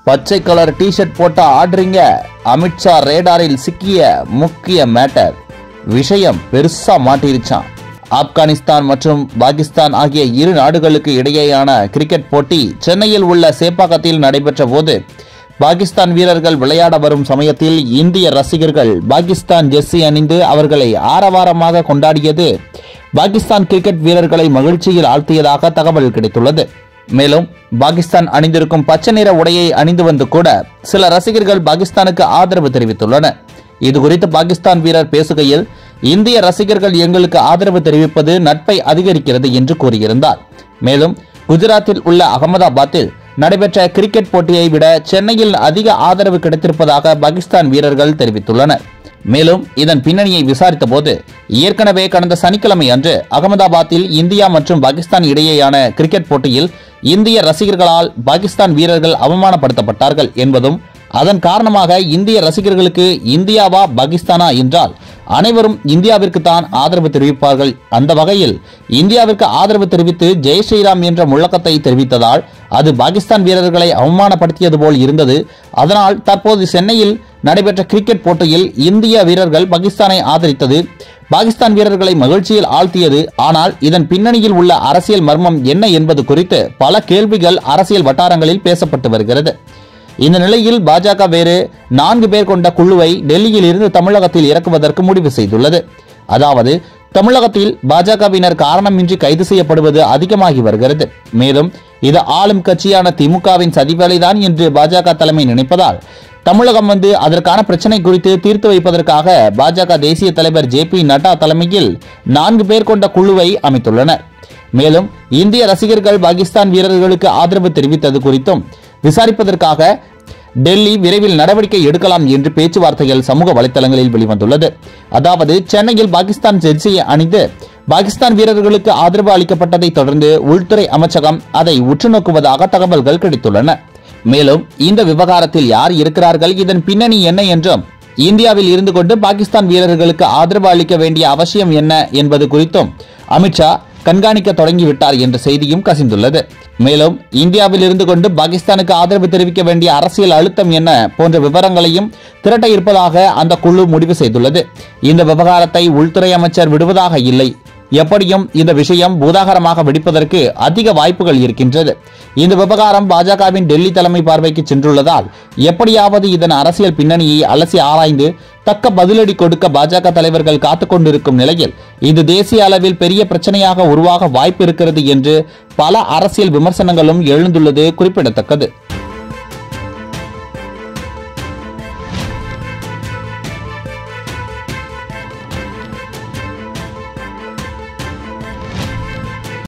பச்சை colour T shirt போட்டா ஆடுறீங்க அமித்ஷா ரேடாரில் சிக்கிய முக்கிய மேட்டர் விஷயம் பெருசா மாட்டிருச்சான் ஆப்கானிஸ்தான் மற்றும் பாகிஸ்தான் ஆகிய இரு நாடுகளுக்கு இடையேயான கிரிக்கெட் போட்டி சென்னையில் உள்ள சேப்பாக்கத்தில் நடைபெற்ற போது பாகிஸ்தான் வீரர்கள் விளையாட வரும் சமயத்தில் இந்திய ரசிகர்கள் பாகிஸ்தான் ஜெர்சி அணிந்து அவர்களை ஆரவாரமாக கொண்டாடியது பாகிஸ்தான் கிரிக்கெட் வீரர்களை மகிழ்ச்சியில் ஆழ்த்தியதாக தகவல் கிடைத்துள்ளது மேலும் பாகிஸ்தான் அணிந்திருக்கும் பச்சை நிற உடையை அணிந்து வந்து கூட சில ரசிகர்கள் பாகிஸ்தானுக்கு ஆதரவு தெரிவித்துள்ளனர் இது குறித்து பாகிஸ்தான் வீரர் பேசுகையில் இந்திய ரசிகர்கள் எங்களுக்கு ஆதரவு தெரிவிப்பது நட்பை அதிகரிக்கிறது என்று கூறியிருந்தார் மேலும் குஜராத்தில் உள்ள அகமதாபாத்தில் நடைபெற்ற கிரிக்கெட் போட்டியை விட சென்னையில் அதிக ஆதரவு கிடைத்திருப்பதாக பாகிஸ்தான் வீரர்கள் தெரிவித்துள்ளனர் மேலும் இதன் பின்னணியை விசாரித்த போது ஏற்கனவே கடந்த சனிக்கிழமை அன்று அகமதாபாத்தில் இந்தியா மற்றும் பாகிஸ்தான் இடையேயான கிரிக்கெட் போட்டியில் இந்திய ரசிகர்களால் பாகிஸ்தான் வீரர்கள் அவமானப்படுத்தப்பட்டார்கள் என்பதும் அதன் காரணமாக இந்திய ரசிகர்களுக்கு இந்தியாவா பாகிஸ்தானா என்றால் அனைவரும் இந்தியாவிற்கு தான் ஆதரவு தெரிவிப்பார்கள் அந்த வகையில் இந்தியாவிற்கு ஆதரவு தெரிவித்து ஜெய் ஸ்ரீராம் என்ற முழக்கத்தை தெரிவித்ததால் அது பாகிஸ்தான் வீரர்களை அவமானப்படுத்தியது போல் இருந்தது அதனால் தற்போது சென்னையில் நடைபெற்ற கிரிக்கெட் போட்டியில் இந்திய வீரர்கள் பாகிஸ்தானை ஆதரித்தது பாகிஸ்தான் வீரர்களை மகிழ்ச்சியில் ஆழ்த்தியது ஆனால் இதன் பின்னணியில் உள்ள அரசியல் மர்மம் என்ன என்பது குறித்து பல கேள்விகள் அரசியல் வட்டாரங்களில் பேசப்பட்டு வருகிறது இந்த நிலையில் பாஜக வேறு நான்கு பேர் கொண்ட குழுவை டெல்லியில் இருந்து தமிழகத்தில் இறக்குவதற்கு முடிவு செய்துள்ளது அதாவது தமிழகத்தில் பாஜகவினர் காரணமின்றி கைது செய்யப்படுவது அதிகமாகி வருகிறது மேலும் இது ஆளும் கட்சியான திமுகவின் சதிவேலைதான் என்று பாஜக தலைமை நினைப்பதால் தமிழகம் வந்து அதற்கான பிரச்சனை குறித்து தீர்த்து வைப்பதற்காக பாஜக தேசிய தலைவர் ஜே பி நட்டா தலைமையில் நான்கு பேர் கொண்ட குழுவை அமைத்துள்ளனர் மேலும் இந்திய ரசிகர்கள் பாகிஸ்தான் வீரர்களுக்கு ஆதரவு தெரிவித்தது குறித்தும் விசாரிப்பதற்காக டெல்லி விரைவில் நடவடிக்கை எடுக்கலாம் என்று பேச்சுவார்த்தைகள் சமூக வலைதளங்களில் வெளிவந்துள்ளது அதாவது சென்னையில் பாகிஸ்தான் ஜெர்சியை அணிந்து பாகிஸ்தான் வீரர்களுக்கு ஆதரவு அளிக்கப்பட்டதை தொடர்ந்து உள்துறை அமைச்சகம் அதை உற்று நோக்குவதாக தகவல்கள் கிடைத்துள்ளன மேலும் இந்த விவகாரத்தில் யார் இருக்கிறார்கள் இதன் பின்னணி என்ன என்றும் இந்தியாவில் இருந்து கொண்டு பாகிஸ்தான் வீரர்களுக்கு ஆதரவு அளிக்க வேண்டிய அவசியம் என்ன என்பது குறித்தும் அமித்ஷா கண்காணிக்க தொடங்கிவிட்டார் என்ற செய்தியும் கசிந்துள்ளது மேலும் இந்தியாவில் இருந்து கொண்டு பாகிஸ்தானுக்கு ஆதரவு தெரிவிக்க வேண்டிய அரசியல் அழுத்தம் என்ன போன்ற விவரங்களையும் திரட்ட இருப்பதாக அந்த குழு முடிவு செய்துள்ளது இந்த விவகாரத்தை உள்துறை அமைச்சர் விடுவதாக இல்லை எப்படியும் இந்த விஷயம் பூதாகரமாக வெடிப்பதற்கு அதிக வாய்ப்புகள் இருக்கின்றது இந்த விவகாரம் பாஜகவின் டெல்லி தலைமை பார்வைக்கு சென்றுள்ளதால் எப்படியாவது இதன் அரசியல் பின்னணியை அலசி ஆராய்ந்து தக்க பதிலடி கொடுக்க பாஜக தலைவர்கள் காத்துக் கொண்டிருக்கும் நிலையில் இது தேசிய அளவில் பெரிய பிரச்சனையாக உருவாக வாய்ப்பு இருக்கிறது என்று பல அரசியல் விமர்சனங்களும் எழுந்துள்ளது குறிப்பிடத்தக்கது